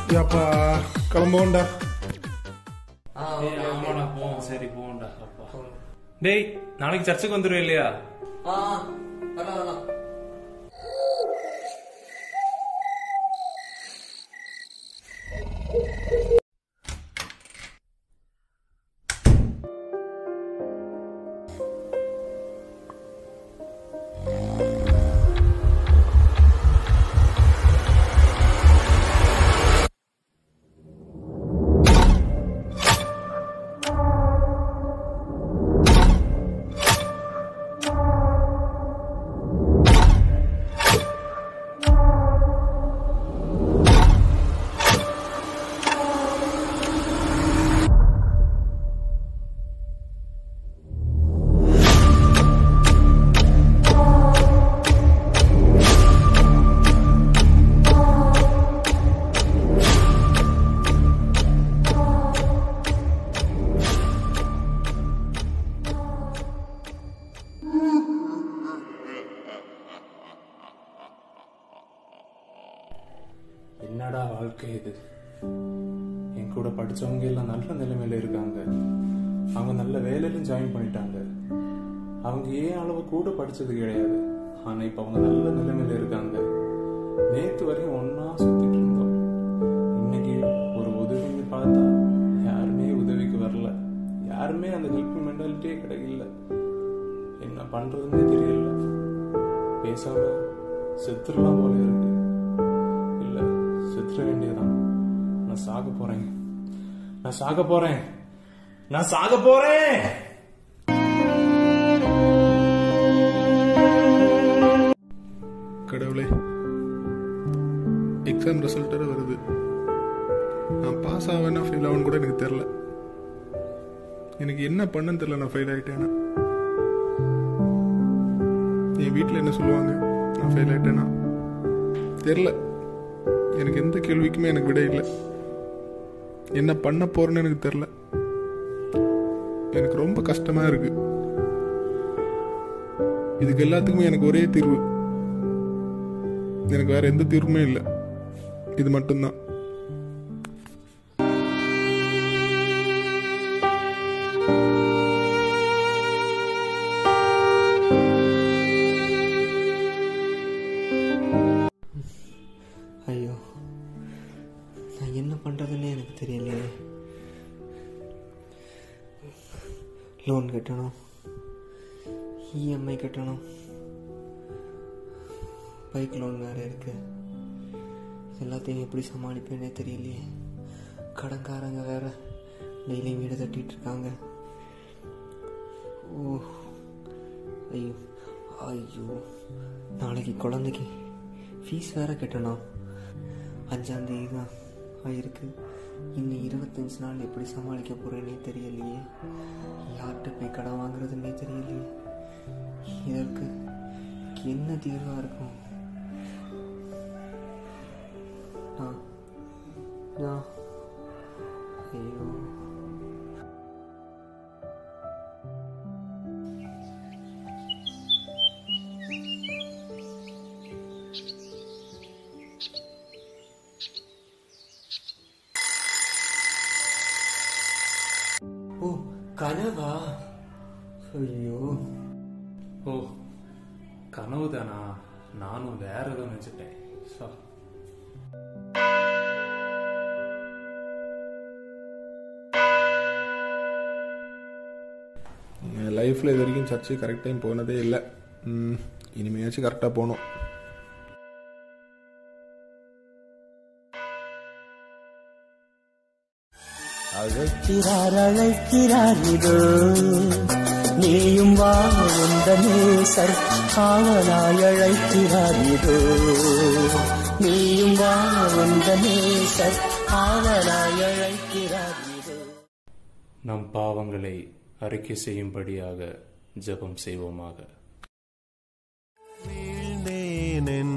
ஏப்பா கிளம்புவோண்டா ஏய், ஆமாடா போவோம் சரி போவோம்டா அப்பா டேய் நாளைக்கு சர்ச்சுக்கு வந்துருவே இல்லையா என்னடா வாழ்க்கை இது என் கூட படிச்சவங்க எல்லாம் நல்ல நிலைமையில இருக்காங்க அவங்க நல்ல வேலையிலும் ஜாயின் பண்ணிட்டாங்க அவங்க ஏன் அளவு கூட படிச்சது கிடையாது ஆனா இப்ப அவங்க நல்ல நிலைமையில இருக்காங்க நேத்து வரையும் ஒன்னா சுத்திட்டு இருந்தோம் இன்னைக்கு ஒரு உதவின்னு பார்த்தா யாருமே உதவிக்கு வரல யாருமே அந்த ஹெல்பிங் மென்டாலிட்டியே கிடைக்கல என்ன பண்றதுன்னே தெரியல பேசாம செத்துடலாம் போல இருக்கு இல்ல செத்துற வேண்டியதான் நான் சாக போறேன் நான் சாக போறேன் நான் சாக போறேன் கடவுளே எக்ஸாம் ரிசல்ட் வருது நான் பாஸ் ஆவேனா ஃபெயில் ஆவேன்னு கூட எனக்கு தெரில எனக்கு என்ன பண்ணன்னு தெரில நான் ஃபெயில் ஆயிட்டேன்னா என் வீட்டில் என்ன சொல்லுவாங்க நான் ஃபெயில் ஆயிட்டேனா தெரில எனக்கு எந்த கேள்விக்குமே எனக்கு விடை இல்லை என்ன பண்ண போறேன்னு எனக்கு தெரில எனக்கு ரொம்ப கஷ்டமா இருக்கு இதுக்கு எல்லாத்துக்குமே எனக்கு ஒரே தீர்வு எனக்கு வேற எந்த தீர்வுமே இல்லை இது மட்டும்தான் ஐயோ நான் என்ன பண்ணுறதுன்னே எனக்கு தெரியலையே லோன் கட்டணும் இஎம்ஐ கட்டணும் பைக் லோன் வேறு இருக்கு எல்லாத்தையும் எப்படி சமாளிப்பேனே தெரியலையே கடன்காரங்க வேற டெய்லியும் வீடு தட்டிட்டு இருக்காங்க ஓ ஐயோ ஐயோ நாளைக்கு குழந்தைக்கு ஃபீஸ் வேற கட்டணும் அஞ்சாந்தேதி தான் ஆயிருக்கு இன்னும் இருபத்தஞ்சு நாள் எப்படி சமாளிக்க போறேனே தெரியலையே யார்கிட்ட போய் கடன் வாங்குறதுன்னே தெரியலையே இதற்கு என்ன தீர்வா இருக்கும் நான் நான் ஐயோ ஓ கனவா ஐயோ ஓ கனவு தானா நானும் வேற ஏதோ நினைச்சிட்டேன் சா. என் லைஃப்பில் இது வரைக்கும் சர்ச்சு கரெக்ட் டைம் போனதே இல்லை ம், இனிமேயாச்சும் கரெக்டாக போகணும் அழைக்கிறார் அழைக்கிறார் இதோ நீயும் வா உந்த நேசர் காவலாய் அழைக்கிறார் இதோ நீயும் வா உந்த நேசர் காவலாய் அழைக்கிறார் இதோ நம் பாவங்களை அறிக்கை செய்யும்படியாக ஜெபம் செய்வோமாக வீழ்ந்தேன்